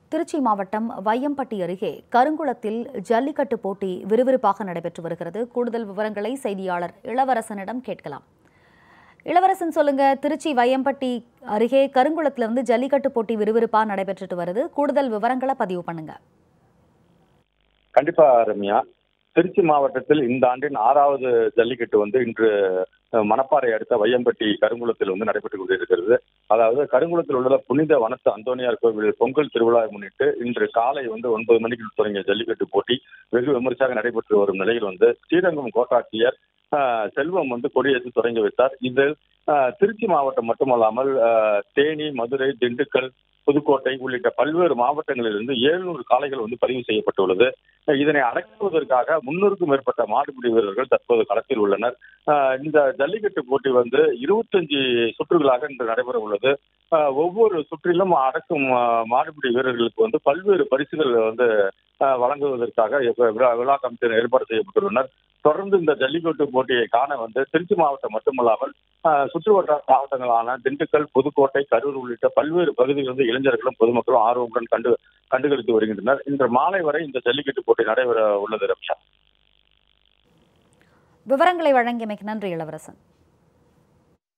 திருச்சி மாவட்டம் வையம்பட்டி அருகே கருங்குளத்தில் ஜல்லிக்கட்டு போட்டி விறுவிறுப்பாக நடைபெற்று வருகிறது கூடுதல் விவரங்களை செய்தியாளர் இளவரசனிடம் கேட்கலாம் இளவரசன் சொல்லுங்க திருச்சி வையம்பட்டி அருகே கருங்குளத்துல வந்து ஜல்லிக்கட்டு போட்டி விறுவிறுப்பா நடைபெற்றுட்டு வருது கூடுதல் விவரங்களை பதிவு பண்ணுங்க கண்டிப்பா ரம்யா திருச்சி மாவட்டத்தில் இந்த ஆண்டின் ஆறாவது ஜல்லிக்கட்டு வந்து இன்று அஹ், மணப்பாறை அடுத்த வையம்பட்டி கருங்குளத்தில் வந்து நடைபெற்றுக் கொண்டிருக்கிறது அதாவது கருங்குளத்தில் உள்ள புனித வனத்து அந்தோனியார் கோவில் பொங்கல் திருவிழாவை முன்னிட்டு இன்று காலை வந்து ஒன்பது மணிக்கு தொடங்கிய ஜல்லிக்கட்டு போட்டி வெகு விமர்சையாக நடைபெற்று வரும் நிலையில் வந்து ஸ்ரீரங்கம் கோட்டாட்சியர் அஹ், செல்வம் வந்து கொடியேற்றி தொடங்கி வைத்தார் இதில் அஹ், திருச்சி மாவட்டம் மட்டுமல்லாமல் அஹ், தேனி மதுரை திண்டுக்கல் புதுக்கோட்டை உள்ளிட்ட பல்வேறு மாவட்டங்களிலிருந்து எழுநூறு காளைகள் வந்து பதிவு செய்யப்பட்டுள்ளது இதனை அடக்குவதற்காக முன்னூறுக்கும் மேற்பட்ட மாடுபிடி வீரர்கள் தற்போது களத்தில் உள்ளனர் ஆஹ் இந்த ஜல்லிக்கட்டு போட்டி வந்து இருபத்தஞ்சு சுற்றுகளாக இன்று நடைபெற உள்ளது ஆஹ் ஒவ்வொரு சுற்றிலும் அடக்கும் ஆஹ் மாடுபிடி வீரர்களுக்கு வந்து பல்வேறு பரிசுகள் வந்து ஆஹ் வழங்குவதற்காக இப்ப விழா விழா கமிட்டியினர் ஏற்பாடு செய்யப்பட்டுள்ளனர் தொடர்ந்து இந்த ஜல்லிக்கட்டு போட்டியை காண வந்து திருச்சி மாவட்டம் மட்டுமல்லாமல் ஆஹ் சுற்றுவட்டார மாவட்டங்களான திண்டுக்கல் புதுக்கோட்டை கரூர் உள்ளிட்ட பல்வேறு பகுதிகளிலிருந்து இளைஞர்களும் பொதுமக்களும் ஆர்வமுடன் கண்டு கண்டுகளித்து வருகின்றனர் இன்று மாலை வரை இந்த ஜல்லிக்கட்டு போட்டி நடைபெற உள்ளது ரம்யா விவரங்களை வழங்கியமைக்கு நன்றி இளவரசன்